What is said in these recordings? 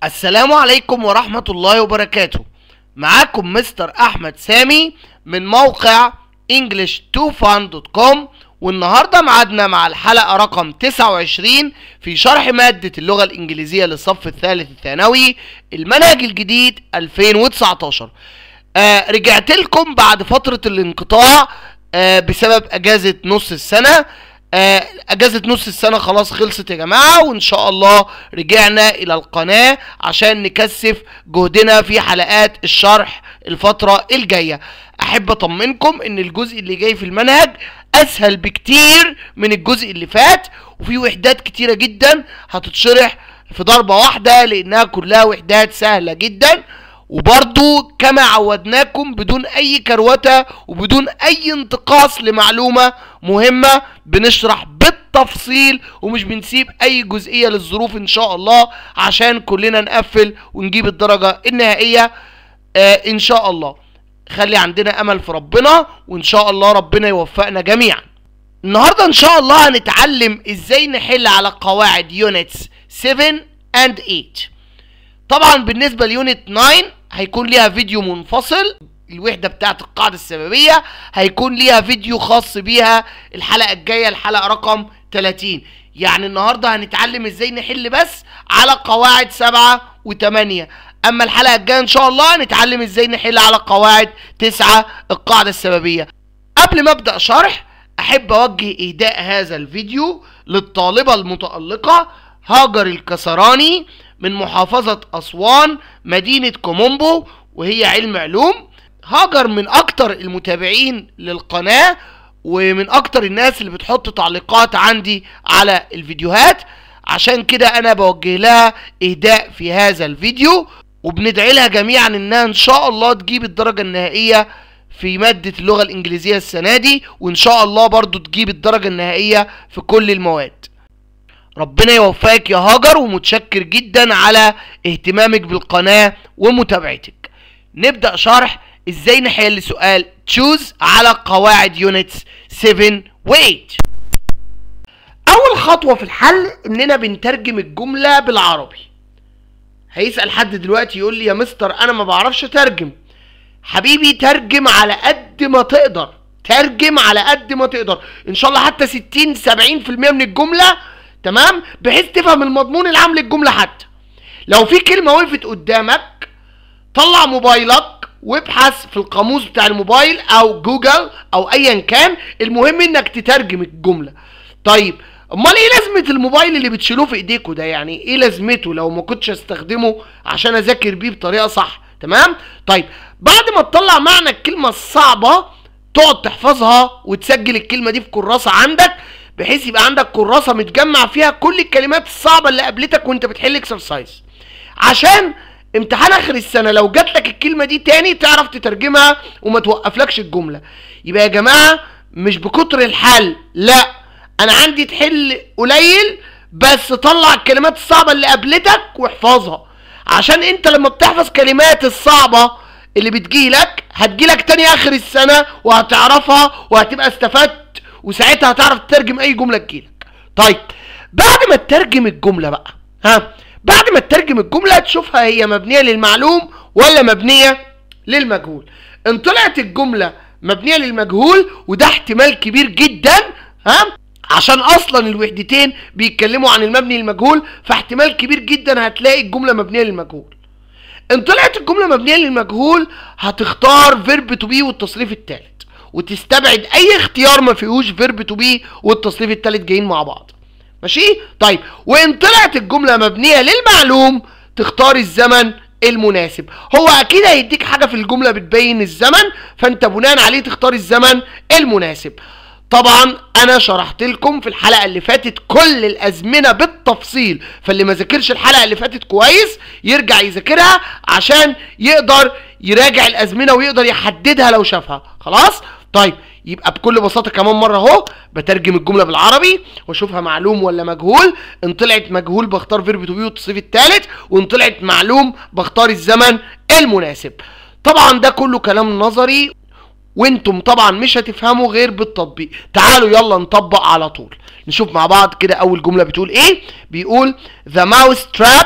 السلام عليكم ورحمة الله وبركاته معاكم مستر أحمد سامي من موقع english2fun.com والنهاردة معادنا مع الحلقة رقم 29 في شرح مادة اللغة الإنجليزية للصف الثالث الثانوي المنهج الجديد 2019 آه رجعت لكم بعد فترة الانقطاع آه بسبب أجازة نص السنة آه اجازه نص السنه خلاص خلصت يا جماعه وان شاء الله رجعنا الى القناه عشان نكثف جهدنا في حلقات الشرح الفتره الجايه احب اطمنكم ان الجزء اللي جاي في المنهج اسهل بكتير من الجزء اللي فات وفي وحدات كتيره جدا هتتشرح في ضربه واحده لانها كلها وحدات سهله جدا وبرضو كما عودناكم بدون اي كروته وبدون اي انتقاص لمعلومه مهمه بنشرح بالتفصيل ومش بنسيب اي جزئيه للظروف ان شاء الله عشان كلنا نقفل ونجيب الدرجه النهائيه آه ان شاء الله خلي عندنا امل في ربنا وان شاء الله ربنا يوفقنا جميعا النهارده ان شاء الله هنتعلم ازاي نحل على قواعد يونتس 7 and 8 طبعا بالنسبه ليونت 9 هيكون ليها فيديو منفصل الوحدة بتاعت القاعدة السببية هيكون ليها فيديو خاص بيها الحلقة الجاية الحلقة رقم 30 يعني النهاردة هنتعلم ازاي نحل بس على قواعد سبعة وثمانية اما الحلقة الجاية ان شاء الله هنتعلم ازاي نحل على قواعد تسعة القاعدة السببية قبل ما ابدأ شرح احب اوجه اهداء هذا الفيديو للطالبة المتألقة هاجر الكسراني من محافظة أسوان مدينة كومومبو وهي علم علوم هاجر من أكتر المتابعين للقناة ومن أكتر الناس اللي بتحط تعليقات عندي على الفيديوهات عشان كده أنا بوجه لها إهداء في هذا الفيديو وبندعي لها جميعا إنها إن شاء الله تجيب الدرجة النهائية في مادة اللغة الإنجليزية السنة دي وإن شاء الله برضو تجيب الدرجة النهائية في كل المواد ربنا يوفقك يا هاجر ومتشكر جدا على اهتمامك بالقناة ومتابعتك نبدأ شرح ازاي نحل سؤال تشوز على قواعد يونتس 7 و 8 اول خطوة في الحل اننا بنترجم الجملة بالعربي هيسأل حد دلوقتي يقول لي يا مستر انا ما بعرفش اترجم حبيبي ترجم على قد ما تقدر ترجم على قد ما تقدر ان شاء الله حتى 60 70% من الجمله تمام بحيث تفهم المضمون العام للجمله حتى لو في كلمه وقفت قدامك طلع موبايلك وابحث في القاموس بتاع الموبايل او جوجل او ايا كان المهم انك تترجم الجمله طيب امال ايه لازمه الموبايل اللي بتشيلوه في ايديكوا ده يعني ايه لازمته لو ما كنتش استخدمه عشان اذاكر بيه بطريقه صح تمام طيب بعد ما تطلع معنى الكلمه الصعبه تقعد تحفظها وتسجل الكلمه دي في كراسه عندك بحيث يبقى عندك كراسه متجمع فيها كل الكلمات الصعبه اللي قابلتك وانت بتحل اكسرسايز عشان امتحان اخر السنه لو جات لك الكلمه دي تاني تعرف تترجمها وما توقفلكش الجمله يبقى يا جماعه مش بكتر الحل لا انا عندي تحل قليل بس طلع الكلمات الصعبه اللي قابلتك واحفظها عشان انت لما بتحفظ كلمات الصعبه اللي بتجيلك هتجيلك تاني اخر السنه وهتعرفها وهتبقى استفدت وساعتها هتعرف تترجم اي جمله تجيلك طيب بعد ما تترجم الجمله بقى ها بعد ما تترجم الجمله تشوفها هي مبنيه للمعلوم ولا مبنيه للمجهول ان طلعت الجمله مبنيه للمجهول وده احتمال كبير جدا ها عشان اصلا الوحدتين بيتكلموا عن المبني للمجهول فاحتمال كبير جدا هتلاقي الجمله مبنيه للمجهول ان طلعت الجمله مبنيه للمجهول هتختار فيرب تو بي والتصريف الثالث وتستبعد اي اختيار ما فيهوش فيرب تو بي والتصريف الثالث جايين مع بعض ماشي طيب وان طلعت الجمله مبنيه للمعلوم تختار الزمن المناسب هو اكيد هيديك حاجه في الجمله بتبين الزمن فانت بناء عليه تختار الزمن المناسب طبعا انا شرحت لكم في الحلقه اللي فاتت كل الازمنه بالتفصيل فاللي ما ذاكرش الحلقه اللي فاتت كويس يرجع يذاكرها عشان يقدر يراجع الازمنه ويقدر يحددها لو شافها خلاص طيب يبقى بكل بساطه كمان مره اهو بترجم الجمله بالعربي واشوفها معلوم ولا مجهول ان طلعت مجهول بختار فيرب تو بي والتصريف الثالث وان طلعت معلوم بختار الزمن المناسب طبعا ده كله كلام نظري وانتم طبعا مش هتفهموا غير بالتطبيق تعالوا يلا نطبق على طول نشوف مع بعض كده اول جمله بتقول ايه بيقول the mouse trap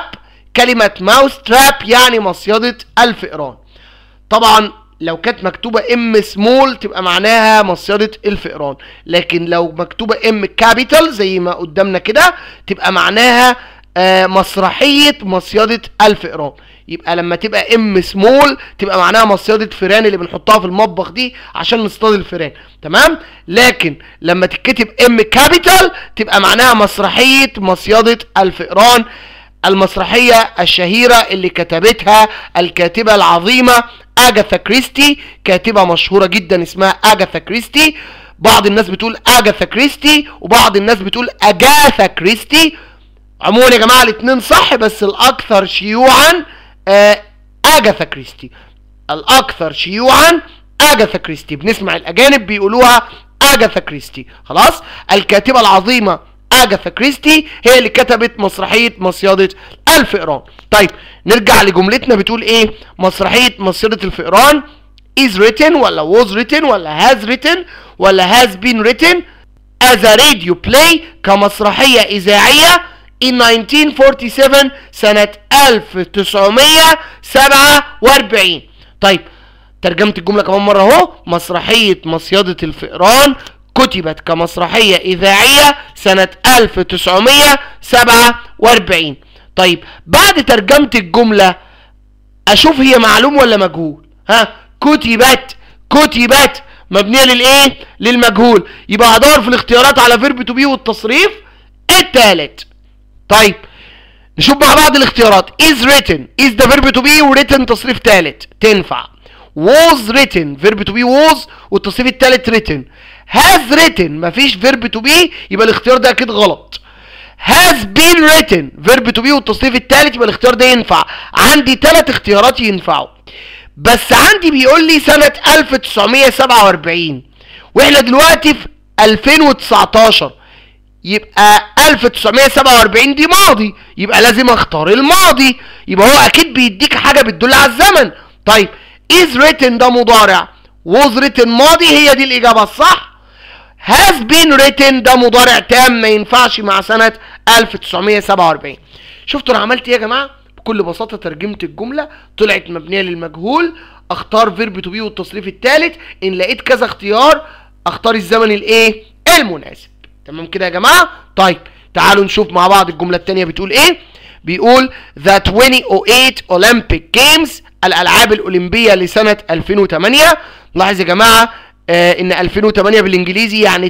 كلمة ماوس تراب يعني مصيدة الفئران طبعا لو كانت مكتوبة ام سمول تبقى معناها مصيدة الفئران لكن لو مكتوبة ام كابيتال زي ما قدامنا كده تبقى معناها آه مسرحية مصيدة الفئران يبقى لما تبقى ام سمول تبقى معناها مصيدة فيران اللي بنحطها في المطبخ دي عشان نصطاد الفيران تمام لكن لما تتكتب ام كابيتال تبقى معناها مسرحية مصيدة الفئران المسرحية الشهيرة اللي كتبتها الكاتبة العظيمة اجاثا كريستي كاتبة مشهورة جدا اسمها اجاثا كريستي بعض الناس بتقول اجاثا كريستي وبعض الناس بتقول اجاثا كريستي عموما يا جماعة الاتنين صح بس الاكثر شيوعا آه اجاثا كريستي الاكثر شيوعا اجاثا كريستي بنسمع الاجانب بيقولوها اجاثا كريستي خلاص الكاتبة العظيمة اجاثا كريستي هي اللي كتبت مسرحية مصيدة الفئران طيب نرجع لجملتنا بتقول ايه مسرحية مصيدة الفئران is written ولا was written ولا has written ولا has been written as a radio play كمسرحية إذاعية in 1947 سنة 1947 طيب ترجمت الجملة كمان مرة اهو مسرحية مصيدة الفئران كتبت كمسرحية إذاعية سنة 1947 طيب بعد ترجمة الجملة أشوف هي معلوم ولا مجهول ها كتبت كتبت مبنية للإيه للمجهول يبقى هدور في الاختيارات على فيرب تو بي والتصريف التالت طيب نشوف مع بعض الاختيارات is written is ده فيرب تو بي written تصريف تالت تنفع was written فيرب تو بي was والتصريف التالت written has written مفيش فيرب تو بي يبقى الاختيار ده اكيد غلط has been written فيرب تو بي والتصريف التالت يبقى الاختيار ده ينفع عندي ثلاث اختيارات ينفعوا بس عندي بيقول لي سنة 1947 واحنا دلوقتي في 2019 يبقى 1947 دي ماضي يبقى لازم اختار الماضي يبقى هو اكيد بيديك حاجة بتدل على الزمن طيب is written ده مضارع was written ماضي هي دي الاجابة الصح has been written ده مضارع تام ما ينفعش مع سنة 1947 شفتوا انا عملت ايه يا جماعة بكل بساطة ترجمت الجملة طلعت مبنية للمجهول اختار فيرب تو بي والتصريف الثالث ان لقيت كذا اختيار اختار الزمن الايه المناسب تمام كده يا جماعة طيب تعالوا نشوف مع بعض الجملة التانية بتقول ايه بيقول The 2008 Olympic Games الألعاب الأولمبية لسنة 2008 لاحظ يا جماعة آه إن 2008 بالإنجليزي يعني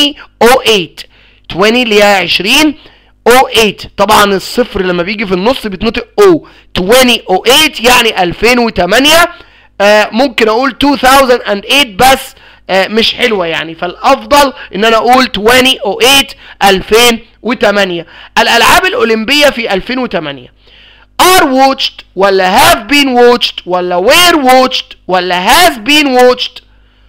2008 20 اللي هي 20 08 طبعا الصفر لما بيجي في النص بيتنطق او 2008 يعني 2008 آه ممكن اقول 2008 بس آه مش حلوه يعني فالافضل ان انا اقول 2008 2008 الالعاب الاولمبيه في 2008 are watched ولا have been watched ولا were watched ولا has been watched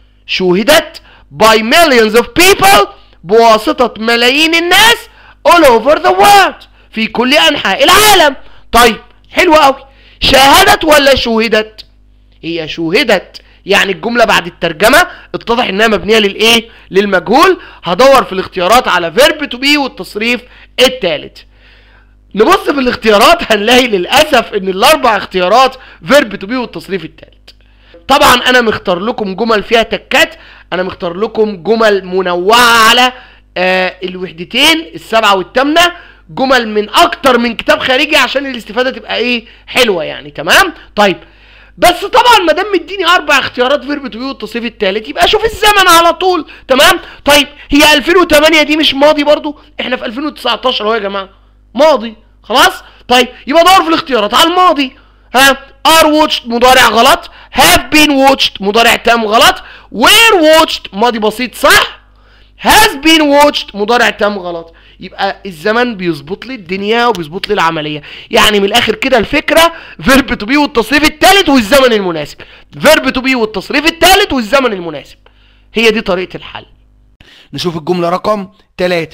شوهدت by millions of people بواسطة ملايين الناس all over the world في كل أنحاء العالم طيب حلو قوي شاهدت ولا شوهدت هي شوهدت يعني الجملة بعد الترجمة اتضح انها مبنية للايه للمجهول هدور في الاختيارات على فيرب تو بي والتصريف الثالث نبص في الاختيارات هنلاقي للاسف ان الاربع اختيارات فيرب تو بي والتصريف الثالث طبعا انا مختار لكم جمل فيها تكات انا مختار لكم جمل منوعة على آه الوحدتين السبعة والثامنة جمل من اكتر من كتاب خارجي عشان الاستفادة تبقى ايه حلوة يعني تمام طيب بس طبعا ما دام مديني اربع اختيارات فيرب تو بي والتصريف الثالث يبقى اشوف الزمن على طول تمام طيب هي 2008 دي مش ماضي برضو احنا في 2019 اهو يا جماعه ماضي خلاص طيب يبقى دور في الاختيارات على الماضي ها are watched مضارع غلط have been watched مضارع تام غلط were watched ماضي بسيط صح has been watched مضارع تام غلط يبقى الزمن بيظبط لي الدنيا وبيظبط لي العمليه يعني من الاخر كده الفكره فيرب تو بي والتصريف الثالث والزمن المناسب فيرب تو بي والتصريف الثالث والزمن المناسب هي دي طريقه الحل نشوف الجمله رقم 3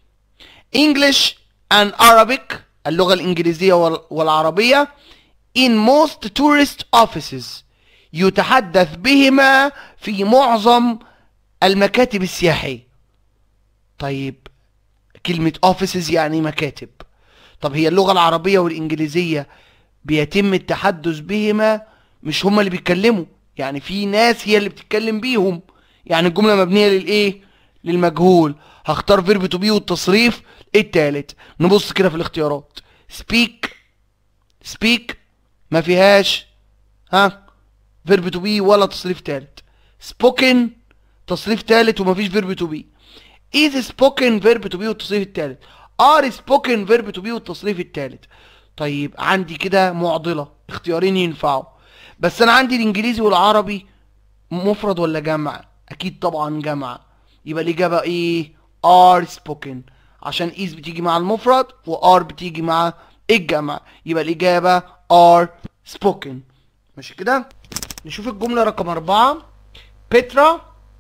English and Arabic اللغه الانجليزيه والعربيه in most tourist offices يتحدث بهما في معظم المكاتب السياحيه طيب كلمة offices يعني مكاتب طب هي اللغة العربية والإنجليزية بيتم التحدث بهما مش هما اللي بيتكلموا يعني في ناس هي اللي بتتكلم بيهم يعني الجملة مبنية للإيه للمجهول هختار فيرب تو بي والتصريف التالت نبص كده في الاختيارات سبيك سبيك ما فيهاش ها فيرب تو بي ولا تصريف تالت سبوكن تصريف تالت ومفيش فيرب تو بي is spoken verb to be والتصريف التالت are spoken verb to be والتصريف التالت طيب عندي كده معضلة اختيارين ينفعوا بس انا عندي الانجليزي والعربي مفرد ولا جمع اكيد طبعا جمع يبقى الاجابة ايه are spoken عشان is بتيجي مع المفرد و are بتيجي مع الجمع يبقى الاجابة are spoken ماشي كده نشوف الجملة رقم أربعة بترا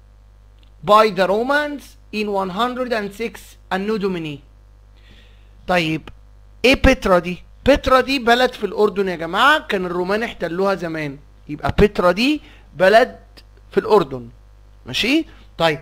by the Romans in 106 النو دوميني طيب ايه بترا دي بترا دي بلد في الاردن يا جماعه كان الرومان احتلوها زمان يبقى بترا دي بلد في الاردن ماشي طيب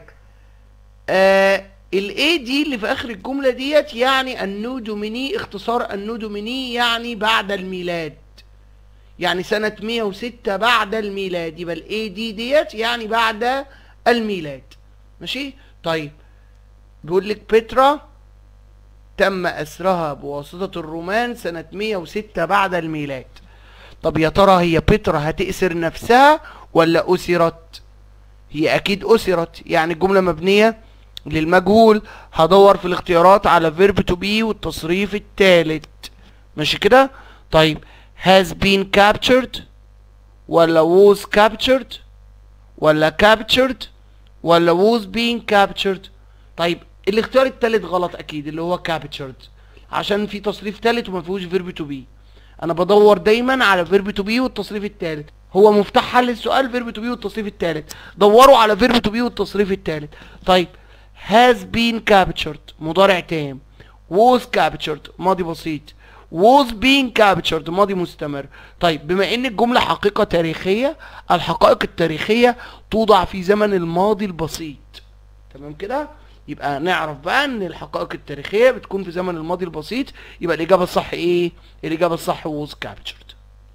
آه الاي دي اللي في اخر الجمله ديت يعني النو دوميني اختصار النو دوميني يعني بعد الميلاد يعني سنة 106 بعد الميلاد يبقى الاي دي ديت يعني بعد الميلاد ماشي طيب بيقول لك بترا تم أسرها بواسطة الرومان سنة 106 بعد الميلاد طب يا ترى هي بترا هتأسر نفسها ولا أسرت هي أكيد أسرت يعني الجملة مبنية للمجهول هدور في الاختيارات على verb to be والتصريف التالت ماشي كده طيب has been captured ولا was captured ولا captured ولا was being captured طيب الاختيار التالت غلط اكيد اللي هو captured عشان في تصريف تالت وما فيهوش verb to be انا بدور دايما على verb to be والتصريف التالت هو مفتاح حل السؤال verb to be والتصريف التالت دوروا على verb to be والتصريف التالت طيب has been captured مضارع تام was captured ماضي بسيط was being captured ماضي مستمر طيب بما ان الجملة حقيقة تاريخية الحقائق التاريخية توضع في زمن الماضي البسيط تمام كده يبقى نعرف بقى ان الحقائق التاريخية بتكون في زمن الماضي البسيط يبقى الاجابة الصح ايه الاجابة الصح was captured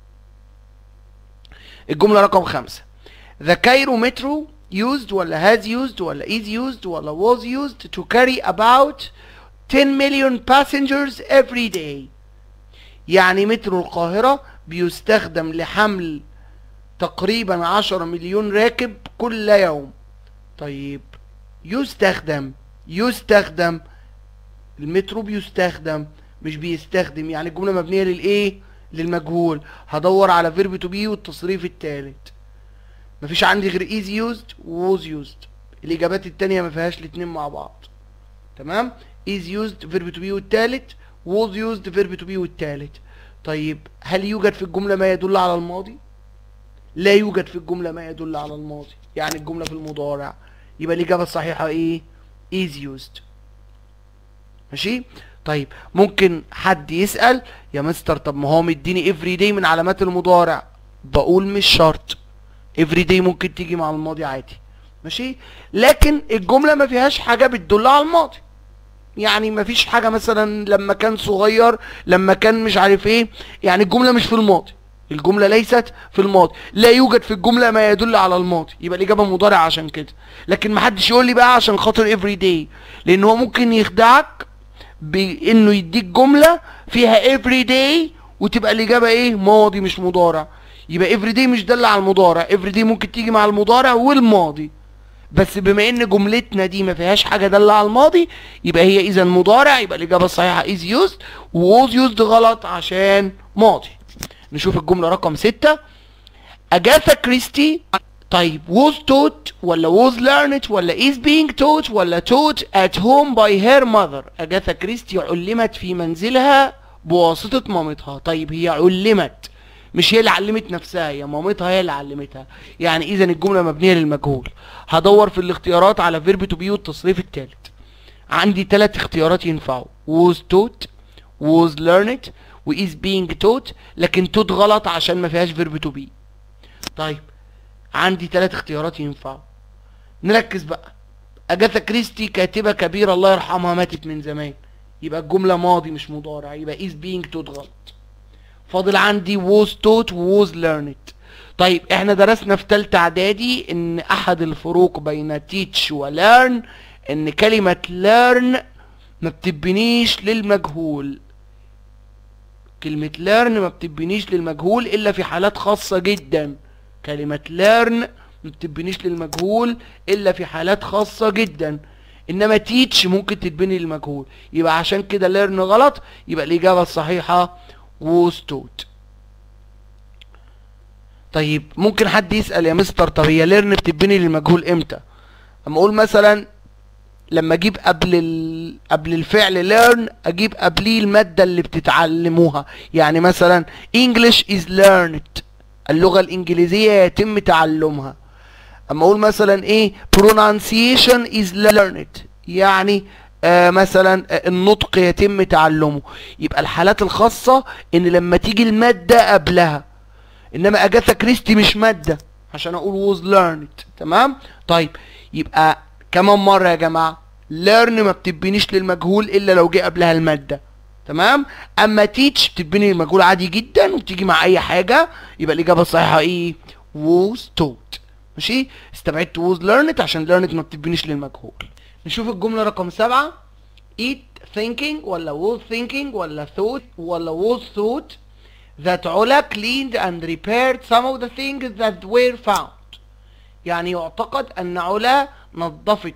الجملة رقم خمسة The Cairo Metro used ولا has used ولا is used ولا was used to carry about 10 million passengers every day يعني مترو القاهرة بيستخدم لحمل تقريبا 10 مليون راكب كل يوم طيب يستخدم يستخدم المترو بيستخدم مش بيستخدم يعني الجملة مبنية للايه للمجهول هدور على فيرب تو بي والتصريف التالت مفيش عندي غير is used و was used الاجابات التانية ما فيهاش الاتنين مع بعض تمام is used فيرب تو بي والتالت was used فيرب تو بي والتالت طيب هل يوجد في الجملة ما يدل على الماضي لا يوجد في الجملة ما يدل على الماضي يعني الجملة في المضارع يبقى الإجابة الصحيحة إيه is used ماشي طيب ممكن حد يسأل يا مستر طب ما هو مديني every day من علامات المضارع بقول مش شرط every day ممكن تيجي مع الماضي عادي ماشي لكن الجملة ما فيهاش حاجة بتدل على الماضي يعني ما فيش حاجة مثلا لما كان صغير لما كان مش عارف ايه يعني الجملة مش في الماضي الجملة ليست في الماضي لا يوجد في الجملة ما يدل على الماضي يبقى الإجابة مضارع عشان كده لكن ما حدش يقول لي بقى عشان خاطر every day لأن هو ممكن يخدعك بإنه يديك جملة فيها every day وتبقى الإجابة إيه ماضي مش مضارع يبقى every day مش دل على المضارع every day ممكن تيجي مع المضارع والماضي بس بما ان جملتنا دي ما فيهاش حاجه داله على الماضي يبقى هي اذا مضارع يبقى الاجابه الصحيحه is used و was used غلط عشان ماضي نشوف الجمله رقم ستة اجاثا كريستي طيب was taught ولا was learned ولا is being taught ولا taught at home by her mother اجاثا كريستي علمت في منزلها بواسطه مامتها طيب هي علمت مش هي اللي علمت نفسها هي مامتها هي اللي علمتها يعني اذا الجمله مبنيه للمجهول هدور في الاختيارات على فيرب تو بي والتصريف الثالث عندي ثلاث اختيارات ينفعوا was taught was learned و is being taught لكن taught غلط عشان ما فيهاش فيرب تو بي طيب عندي ثلاث اختيارات ينفعوا نركز بقى اجاثا كريستي كاتبه كبيره الله يرحمها ماتت من زمان يبقى الجملة ماضي مش مضارع يبقى is being taught غلط فاضل عندي was taught و was learned طيب احنا درسنا في تالتة اعدادي ان احد الفروق بين teach و learn ان كلمة learn ما بتبنيش للمجهول كلمة learn ما بتبنيش للمجهول الا في حالات خاصة جدا كلمة learn ما بتبنيش للمجهول الا في حالات خاصة جدا انما teach ممكن تتبني للمجهول يبقى عشان كده learn غلط يبقى الاجابة الصحيحة was taught طيب ممكن حد يسأل يا مستر طب هي ليرن بتبني للمجهول امتى اما اقول مثلا لما اجيب قبل ال... قبل الفعل learn اجيب قبليه المادة اللي بتتعلموها يعني مثلا English is learned اللغة الانجليزية يتم تعلمها اما اقول مثلا ايه pronunciation is learned يعني آه مثلا آه النطق يتم تعلمه يبقى الحالات الخاصة ان لما تيجي المادة قبلها انما اجاثا كريستي مش مادة عشان اقول was learned تمام طيب يبقى كمان مرة يا جماعة learn ما بتبنيش للمجهول الا لو جه قبلها المادة تمام اما teach بتبني للمجهول عادي جدا وبتيجي مع اي حاجة يبقى الاجابة الصحيحة ايه was taught ماشي استبعدت was learned عشان learned ما بتبنيش للمجهول نشوف الجملة رقم سبعة eat thinking ولا was thinking ولا thought ولا was thought that علا cleaned and repaired some of the things that were found يعني يعتقد أن علا نظفت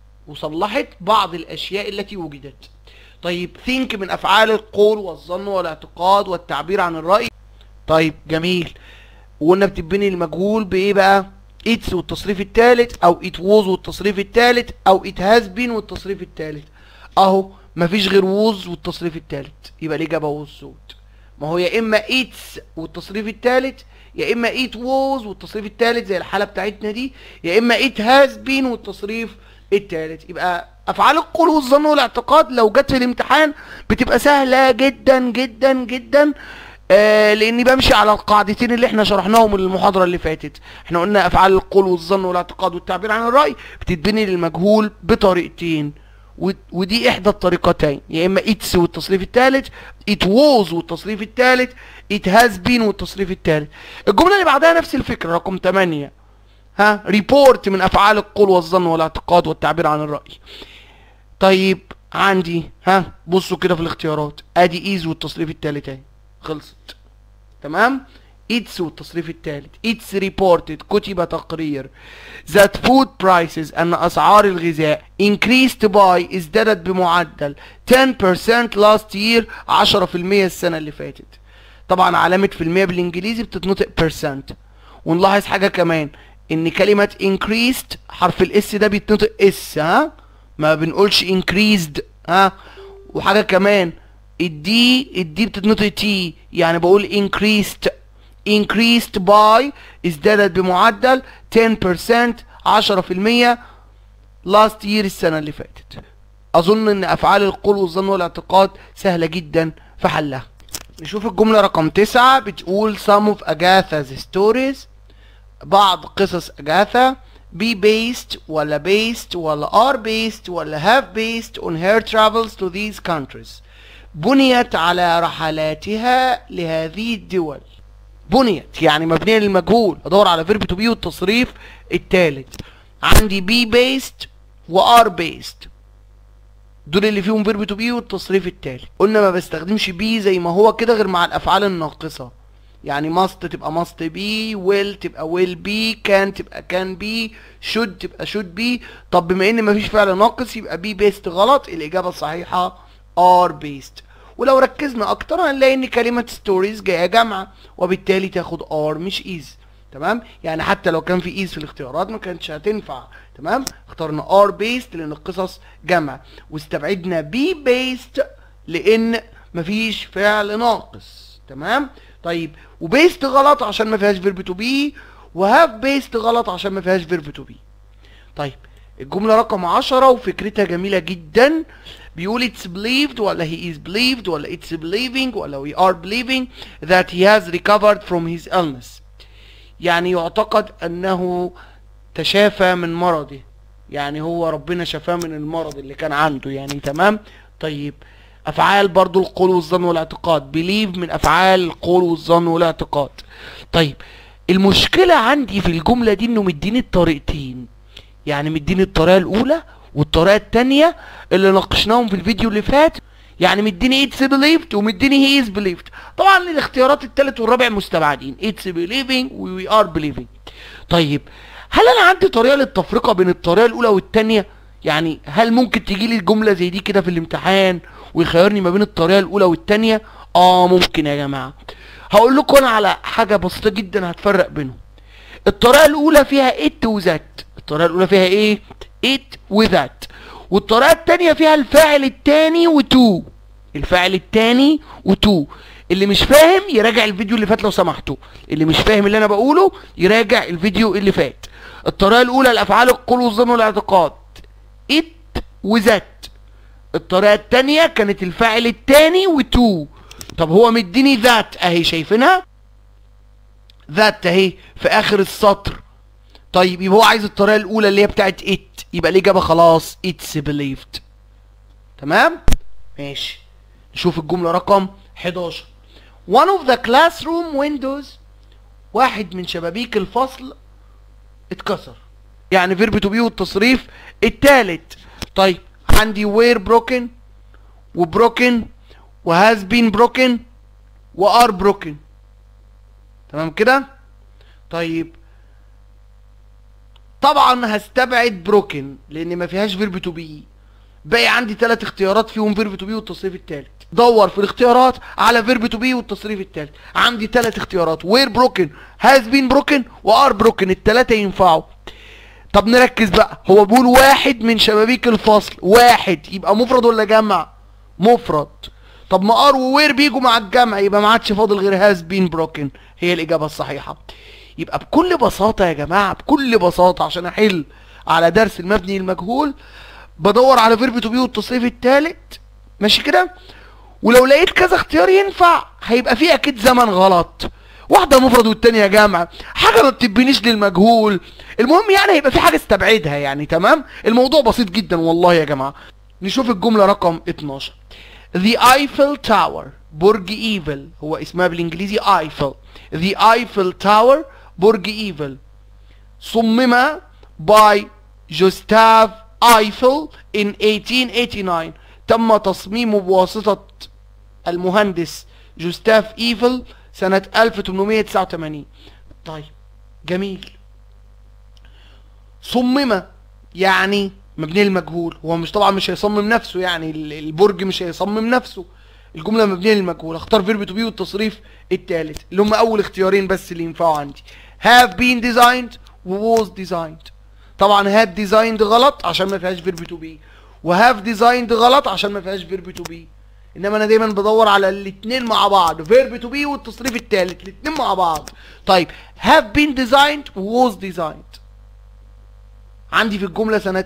وصلحت بعض الأشياء التي وجدت طيب think من أفعال القول والظن والاعتقاد والتعبير عن الرأي طيب جميل وقلنا بتبني المجهول بإيه بقى it's والتصريف الثالث أو it was والتصريف الثالث أو it has been والتصريف الثالث أهو مفيش غير was والتصريف الثالث يبقى الإجابة was صوت ما هو يا اما اتس والتصريف الثالث يا اما ات ووز والتصريف الثالث زي الحاله بتاعتنا دي يا اما ات هاز بين والتصريف الثالث يبقى افعال القول والظن والاعتقاد لو جت في الامتحان بتبقى سهله جدا جدا جدا آه لاني بمشي على القاعدتين اللي احنا شرحناهم المحاضره اللي فاتت احنا قلنا افعال القول والظن والاعتقاد والتعبير عن الراي بتتبني للمجهول بطريقتين ودي احدى الطريقتين يا اما اتس والتصريف الثالث ات ووز والتصريف الثالث ات هاز بين والتصريف الثالث الجمله اللي بعدها نفس الفكره رقم 8 ها ريبورت من افعال القول والظن والاعتقاد والتعبير عن الراي طيب عندي ها بصوا كده في الاختيارات ادي ايز والتصريف الثالث اهي خلصت تمام اتس والتصريف الثالث اتس ريبورتد كتب تقرير that food prices ان اسعار الغذاء increased by ازدادت بمعدل 10% last year 10% السنة اللي فاتت طبعا علامة في المية بالانجليزي بتتنطق percent ونلاحظ حاجة كمان ان كلمة increased حرف الاس ده بيتنطق اس ها ما بنقولش increased ها وحاجة كمان الدي الدي بتتنطق تي يعني بقول increased increased by ازدادت بمعدل 10% 10% last year السنة اللي فاتت أظن إن أفعال القول والظن والاعتقاد سهلة جدا في حلها نشوف الجملة رقم تسعة بتقول some of Agatha's stories بعض قصص أجاثا be based ولا based ولا are based ولا have based on her travels to these countries بنيت على رحلاتها لهذه الدول بنيت يعني مبنيه للمجهول ادور على فيرب تو بي والتصريف الثالث عندي بي بيست وار بيست دول اللي فيهم فيرب تو بي والتصريف الثالث قلنا ما بستخدمش بي زي ما هو كده غير مع الافعال الناقصه يعني ماست تبقى ماست بي ويل تبقى ويل بي كان تبقى كان بي شود تبقى شود بي طب بما ان مفيش فعل ناقص يبقى بي بيست غلط الاجابه الصحيحه ار بيست ولو ركزنا اكتر هنلاقي ان كلمة ستوريز جاية جامعة وبالتالي تاخد ار مش ايز تمام يعني حتى لو كان في ايز في الاختيارات ما كانتش هتنفع تمام اخترنا ار بيست لان القصص جمع واستبعدنا بي بيست لان مفيش فعل ناقص تمام طيب وبيست غلط عشان ما فيهاش فيرب تو بي وهاف بيست غلط عشان ما فيهاش فيرب تو بي طيب الجملة رقم عشرة وفكرتها جميلة جدا بيقول it's believed ولا he is believed ولا it's believing ولا we are believing that he has recovered from his illness يعني يعتقد انه تشافى من مرضه يعني هو ربنا شفاه من المرض اللي كان عنده يعني تمام طيب افعال برضو القول والظن والاعتقاد بليف من افعال القول والظن والاعتقاد طيب المشكلة عندي في الجملة دي انه مديني الطريقتين يعني مديني الطريقة الاولى والطريقة التانية اللي ناقشناهم في الفيديو اللي فات يعني مديني اتس بليفد ومديني هي از بليفد طبعا الاختيارات التالت والرابع مستبعدين اتس بليفنج وي ار بليفنج طيب هل انا عندي طريقة للتفرقة بين الطريقة الاولى والتانية يعني هل ممكن تيجي لي جملة زي دي كده في الامتحان ويخيرني ما بين الطريقة الاولى والتانية اه ممكن يا جماعة هقول لكم انا على حاجة بسيطة جدا هتفرق بينهم الطريقة الاولى فيها ات وذات الطريقة الاولى فيها ايه ات وذات والطريقة التانية فيها الفاعل التاني وتو الفاعل التاني وتو اللي مش فاهم يراجع الفيديو اللي فات لو سمحتوا اللي مش فاهم اللي انا بقوله يراجع الفيديو اللي فات الطريقة الاولى الافعال القول والظن والاعتقاد ات وذات الطريقة التانية كانت الفاعل التاني وتو طب هو مديني ذات اهي شايفينها ذات اهي في اخر السطر طيب يبقى هو عايز الطريقة الاولى اللي هي بتاعت ات يبقى الاجابة خلاص اتس بليفد تمام ماشي نشوف الجملة رقم 11 one of the classroom windows واحد من شبابيك الفصل اتكسر يعني فيرب تو بي والتصريف التالت طيب عندي were broken وبروكن وهاز بين broken وار broken تمام كده طيب طبعا هستبعد بروكن لان ما فيهاش فيرب تو بي باقي عندي ثلاث اختيارات فيهم فيرب تو بي والتصريف الثالث دور في الاختيارات على فيرب تو بي والتصريف الثالث عندي ثلاث اختيارات وير بروكن هاز بين بروكن وار بروكن الثلاثه ينفعوا طب نركز بقى هو بيقول واحد من شبابيك الفصل واحد يبقى مفرد ولا جمع مفرد طب ما ار ووير بيجوا مع الجمع يبقى ما عادش فاضل غير هاز بين بروكن هي الاجابه الصحيحه يبقى بكل بساطه يا جماعه بكل بساطه عشان احل على درس المبني المجهول بدور على فيرب تو بي والتصريف الثالث ماشي كده ولو لقيت كذا اختيار ينفع هيبقى فيه اكيد زمن غلط واحدة مفرد والتانية جمع حاجة ما بتبنيش للمجهول المهم يعني هيبقى في حاجة استبعدها يعني تمام الموضوع بسيط جدا والله يا جماعة نشوف الجملة رقم 12 The Eiffel Tower برج ايفل هو اسمها بالانجليزي ايفل The Eiffel Tower برج ايفل صمم by جوستاف ايفل in 1889 تم تصميمه بواسطة المهندس جوستاف ايفل سنة 1889 طيب جميل صمم يعني مبني للمجهول هو مش طبعا مش هيصمم نفسه يعني ال- البرج مش هيصمم نفسه الجملة مبنية للمجهول اختار فيرب تو بي والتصريف التالت اللي هم اول اختيارين بس اللي ينفعوا عندي have been designed و was designed طبعا had designed غلط عشان ما فيهاش فيرب تو بي وهاف designed غلط عشان ما فيهاش فيرب تو بي انما انا دايما بدور على الاثنين مع بعض فيرب تو بي والتصريف الثالث الاثنين مع بعض طيب have been designed و was designed عندي في الجملة سنة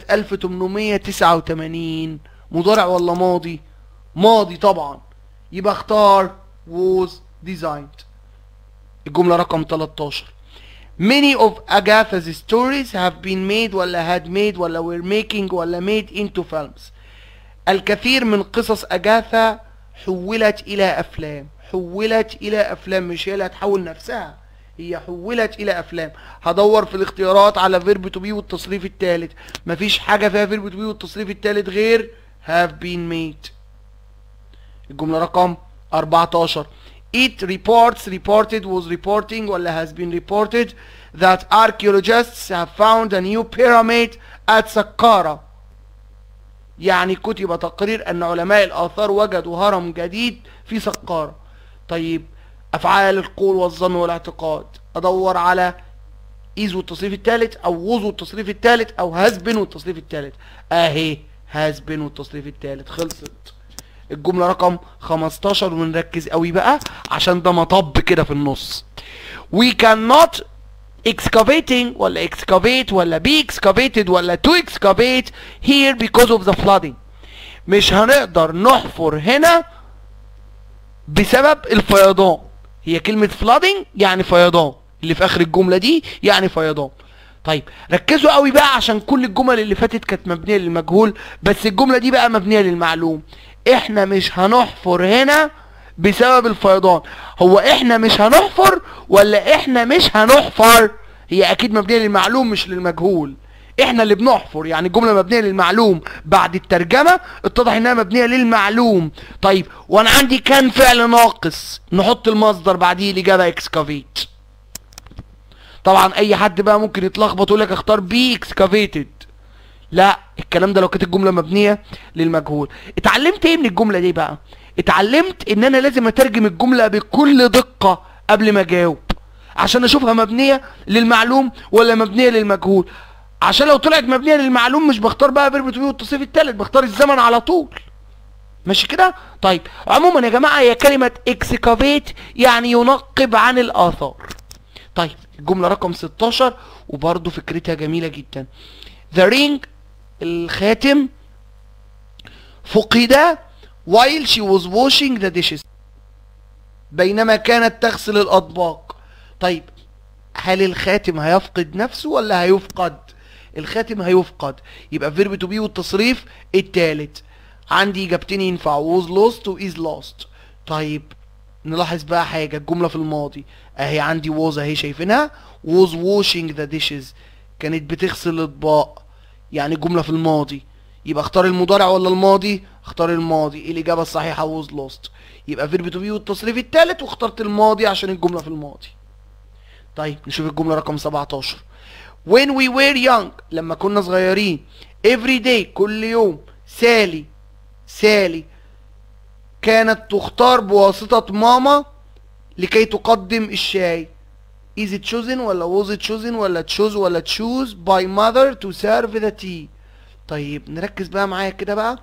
1889 مضارع ولا ماضي ماضي طبعا يبقى اختار was designed الجملة رقم 13 Many of Agatha's stories have been made ولا had made ولا were making ولا made into films الكثير من قصص أجاثا حولت إلى أفلام حولت إلى أفلام مش هي اللي هتحول نفسها هي حولت إلى أفلام هدور في الاختيارات على فيرب تو بي والتصريف الثالث مفيش حاجة فيها فيرب تو بي والتصريف الثالث غير have been made الجملة رقم 14 It reports reported was reporting ولا has been reported that archaeologists have found a new pyramid at Saqqara يعني كتب تقرير ان علماء الاثار وجدوا هرم جديد في سقارة طيب افعال القول والظن والاعتقاد ادور على ايز والتصريف الثالث او وز والتصريف الثالث او هاز بين والتصريف الثالث اهي هاز بين والتصريف الثالث خلصت الجملة رقم 15 ونركز قوي بقى عشان ده مطب كده في النص we cannot excavating ولا excavate ولا be excavated ولا to excavate here because of the flooding مش هنقدر نحفر هنا بسبب الفيضان هي كلمة flooding يعني فيضان اللي في اخر الجملة دي يعني فيضان طيب ركزوا قوي بقى عشان كل الجمل اللي فاتت كانت مبنية للمجهول بس الجملة دي بقى مبنية للمعلوم احنا مش هنحفر هنا بسبب الفيضان هو احنا مش هنحفر ولا احنا مش هنحفر هي اكيد مبنيه للمعلوم مش للمجهول احنا اللي بنحفر يعني الجمله مبنيه للمعلوم بعد الترجمه اتضح انها مبنيه للمعلوم طيب وانا عندي كان فعل ناقص نحط المصدر بعديه الاجابه اكسكافيت طبعا اي حد بقى ممكن يتلخبط ويقول لك اختار بي اكسكافيتد لا الكلام ده لو كانت الجمله مبنيه للمجهول اتعلمت ايه من الجمله دي بقى اتعلمت ان انا لازم اترجم الجمله بكل دقه قبل ما اجاوب عشان اشوفها مبنيه للمعلوم ولا مبنيه للمجهول عشان لو طلعت مبنيه للمعلوم مش بختار بقى فيرب تو بي والتصريف الثالث بختار الزمن على طول ماشي كده طيب عموما يا جماعه هي كلمه اكسكافيت يعني ينقب عن الاثار طيب الجمله رقم 16 وبرده فكرتها جميله جدا the ring الخاتم فقد while she was washing the dishes بينما كانت تغسل الأطباق طيب هل الخاتم هيفقد نفسه ولا هيفقد الخاتم هيفقد يبقى فيرب تو بي والتصريف التالت عندي اجابتين ينفعوا was lost و is lost طيب نلاحظ بقى حاجة الجملة في الماضي اهي عندي was اهي شايفينها was washing the dishes كانت بتغسل الاطباق يعني الجملة في الماضي يبقى اختار المضارع ولا الماضي اختار الماضي الإجابة الصحيحة was lost يبقى فيرب تو بي والتصريف الثالث واخترت الماضي عشان الجملة في الماضي طيب نشوف الجملة رقم 17 when we were young لما كنا صغيرين every day كل يوم سالي سالي كانت تختار بواسطة ماما لكي تقدم الشاي is it chosen ولا was it chosen ولا choose ولا choose by mother to serve the tea طيب نركز بقى معايا كده بقى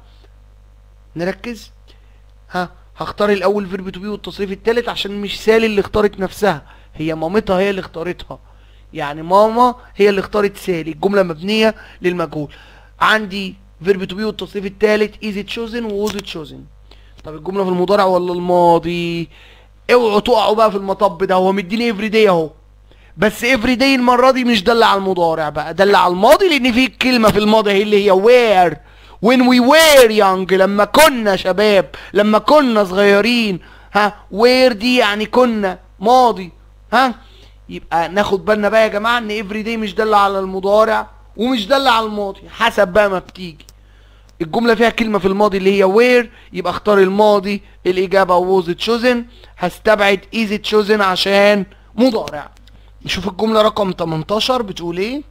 نركز ها هختار الاول فيرب تو بي والتصريف التالت عشان مش سالي اللي اختارت نفسها هي مامتها هي اللي اختارتها يعني ماما هي اللي اختارت سالي الجمله مبنيه للمجهول عندي فيرب تو بي والتصريف التالت is it chosen و was it chosen طب الجمله في المضارع ولا الماضي اوعوا تقعوا بقى في المطب ده هو مديني افري داي اهو بس افري داي المره دي مش دل على المضارع بقى دل على الماضي لان في كلمه في الماضي هي اللي هي وير when we were young لما كنا شباب لما كنا صغيرين ها where دي يعني كنا ماضي ها يبقى ناخد بالنا بقى يا جماعه ان افري داي مش دل على المضارع ومش دل على الماضي حسب بقى ما بتيجي الجمله فيها كلمه في الماضي اللي هي وير يبقى اختار الماضي الاجابه was it chosen هستبعد is it chosen عشان مضارع نشوف الجمله رقم 18 بتقول ايه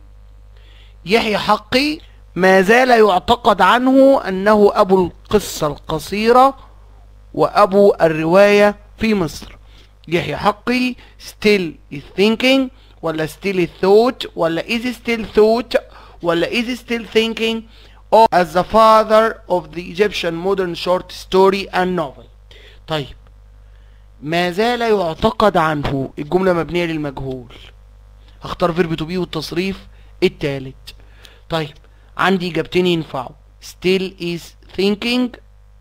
يحيى حقي ما زال يعتقد عنه انه ابو القصه القصيره وابو الروايه في مصر يحيى حقي still is thinking ولا still is thought ولا is still thought ولا is still thinking or as the father of the Egyptian modern short story and novel طيب ما زال يعتقد عنه الجملة مبنية للمجهول هختار فيرب تو بي والتصريف التالت طيب عندي اجابتين ينفعوا still is thinking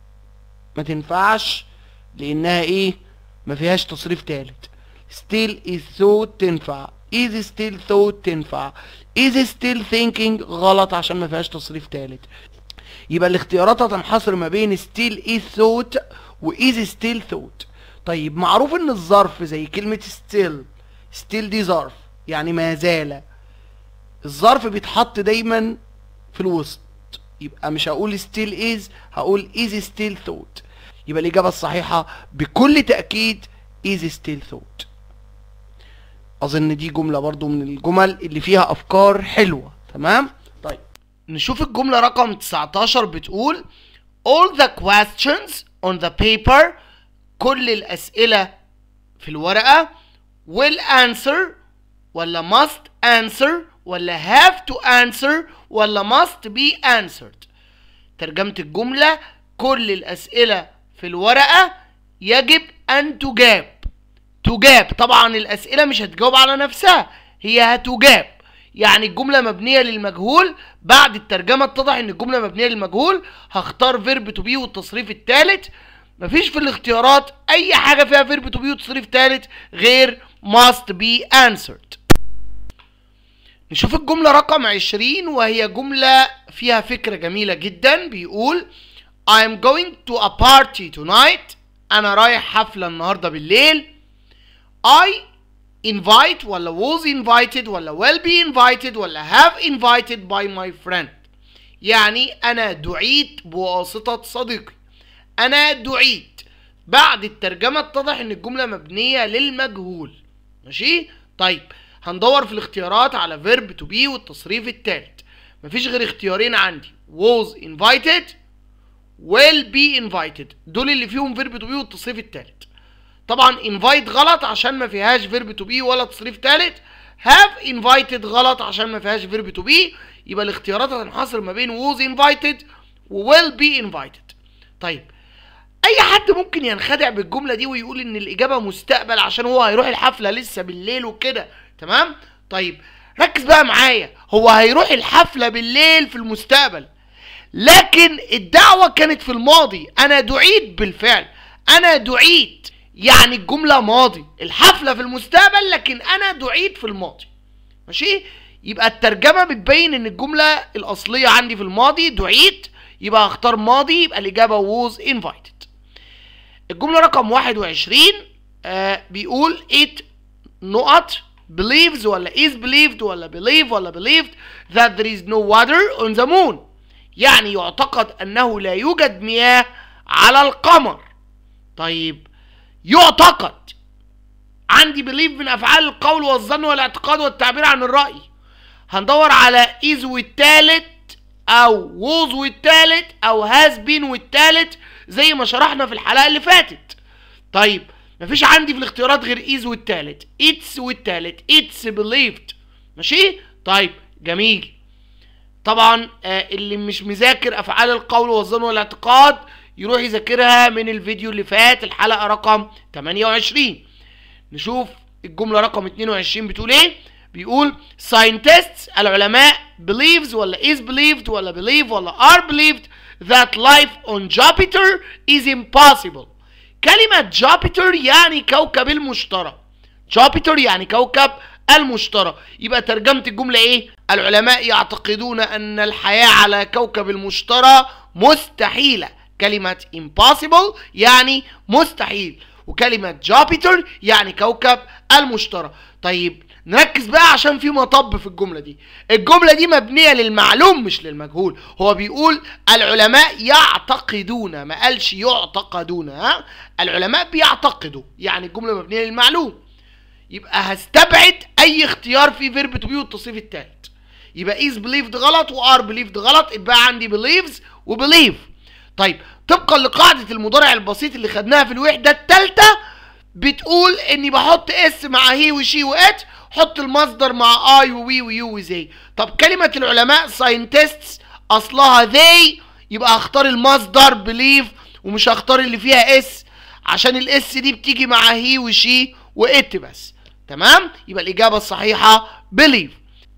ما تنفعش لانها ايه ما فيهاش تصريف تالت still is thought تنفع is still thought تنفع is still thinking غلط عشان ما فيهاش تصريف تالت يبقى الاختيارات هتنحصر ما بين still is thought و is still thought طيب معروف ان الظرف زي كلمة still still دي ظرف يعني ما زال الظرف بيتحط دايما في الوسط يبقى مش هقول still is هقول is still thought يبقى الإجابة الصحيحة بكل تأكيد is still thought أظن دي جملة برضو من الجمل اللي فيها أفكار حلوة تمام طيب نشوف الجملة رقم 19 بتقول all the questions on the paper كل الأسئلة في الورقة will answer ولا must answer ولا have to answer ولا must be answered ترجمة الجملة كل الأسئلة في الورقة يجب أن تجاب تجاب طبعا الأسئلة مش هتجاوب على نفسها هي هتجاب يعني الجملة مبنية للمجهول بعد الترجمة اتضح ان الجملة مبنية للمجهول هختار فيرب تو بي والتصريف الثالث مفيش في الاختيارات اي حاجة فيها فيرب تو بي وتصريف ثالث غير must be answered نشوف الجملة رقم 20 وهي جملة فيها فكرة جميلة جدا بيقول I'm going to a party tonight انا رايح حفلة النهاردة بالليل I invite ولا was invited ولا will be invited ولا have invited by my friend يعني انا دعيت بواسطة صديقي انا دعيت بعد الترجمة اتضح ان الجملة مبنية للمجهول ماشي طيب هندور في الاختيارات على verb to be والتصريف التالت مفيش غير اختيارين عندي was invited will be invited دول اللي فيهم verb to be والتصريف التالت طبعا invite غلط عشان ما فيهاش verb to be ولا تصريف تالت have invited غلط عشان ما فيهاش verb to be يبقى الاختيارات هتنحصر ما بين was invited و will be invited طيب اي حد ممكن ينخدع بالجمله دي ويقول ان الاجابه مستقبل عشان هو هيروح الحفله لسه بالليل وكده تمام طيب ركز بقى معايا هو هيروح الحفله بالليل في المستقبل لكن الدعوه كانت في الماضي انا دعيت بالفعل انا دعيت يعني الجمله ماضي الحفله في المستقبل لكن انا دعيت في الماضي ماشي يبقى الترجمه بتبين ان الجمله الاصليه عندي في الماضي دعيت يبقى هختار ماضي يبقى الاجابه was invited الجمله رقم 21 آه بيقول it نقط believes ولا is believed ولا believe ولا believed that there is no water on the moon يعني يعتقد انه لا يوجد مياه على القمر طيب يعتقد عندي believe من افعال القول والظن والاعتقاد والتعبير عن الراي هندور على is والتالت او was والتالت او has been والتالت زي ما شرحنا في الحلقه اللي فاتت طيب مفيش عندي في الاختيارات غير is والتالت it's والتالت it's believed ماشي طيب جميل طبعا آه اللي مش مذاكر افعال القول والظن والاعتقاد يروح يذاكرها من الفيديو اللي فات الحلقه رقم 28 نشوف الجمله رقم 22 بتقول ايه بيقول scientists العلماء believes ولا is believed ولا believe ولا are believed that life on Jupiter is impossible كلمة Jupiter يعني كوكب المشتري Jupiter يعني كوكب المشتري يبقى ترجمة الجملة ايه العلماء يعتقدون ان الحياة على كوكب المشتري مستحيلة كلمة impossible يعني مستحيل وكلمة Jupiter يعني كوكب المشتري طيب نركز بقى عشان في مطب في الجمله دي الجمله دي مبنيه للمعلوم مش للمجهول هو بيقول العلماء يعتقدون ما قالش يعتقدون ها العلماء بيعتقدوا يعني الجمله مبنيه للمعلوم يبقى هستبعد اي اختيار فيه فيرب تو بي والتصريف الثالث يبقى is believed غلط وار believed غلط يبقى عندي believes وبelieve طيب طبقا لقاعده المضارع البسيط اللي خدناها في الوحده الثالثه بتقول اني بحط اس مع هي وشي وات حط المصدر مع اي ووي ويو وزي طب كلمة العلماء ساينتستس اصلها they يبقى هختار المصدر بليف ومش هختار اللي فيها اس عشان الاس دي بتيجي مع هي وشي وات بس تمام يبقى الاجابة الصحيحة بليف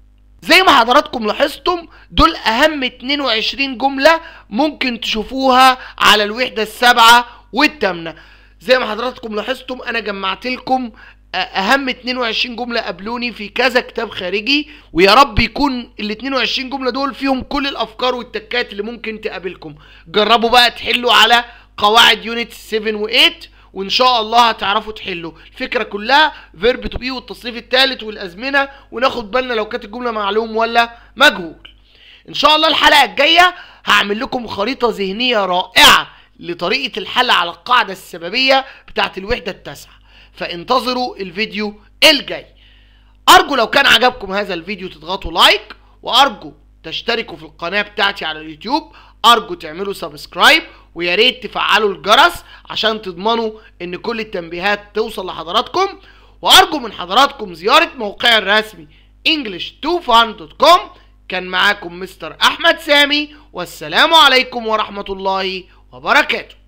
زي ما حضراتكم لاحظتم دول اهم 22 جملة ممكن تشوفوها على الوحدة السابعة والثامنة زي ما حضراتكم لاحظتم انا جمعت لكم اهم 22 جمله قابلوني في كذا كتاب خارجي ويا رب يكون ال 22 جمله دول فيهم كل الافكار والتكات اللي ممكن تقابلكم جربوا بقى تحلوا على قواعد يونت 7 و8 وان شاء الله هتعرفوا تحلوا الفكره كلها فيرب تو بي والتصريف الثالث والازمنه وناخد بالنا لو كانت الجمله معلوم ولا مجهول ان شاء الله الحلقه الجايه هعمل لكم خريطه ذهنيه رائعه لطريقه الحل على القاعده السببيه بتاعت الوحده التاسعه فانتظروا الفيديو الجاي ارجو لو كان عجبكم هذا الفيديو تضغطوا لايك وارجو تشتركوا في القناه بتاعتي على اليوتيوب ارجو تعملوا سبسكرايب ويا ريت تفعلوا الجرس عشان تضمنوا ان كل التنبيهات توصل لحضراتكم وارجو من حضراتكم زياره موقعي الرسمي english2fun.com كان معاكم مستر احمد سامي والسلام عليكم ورحمه الله وبركاته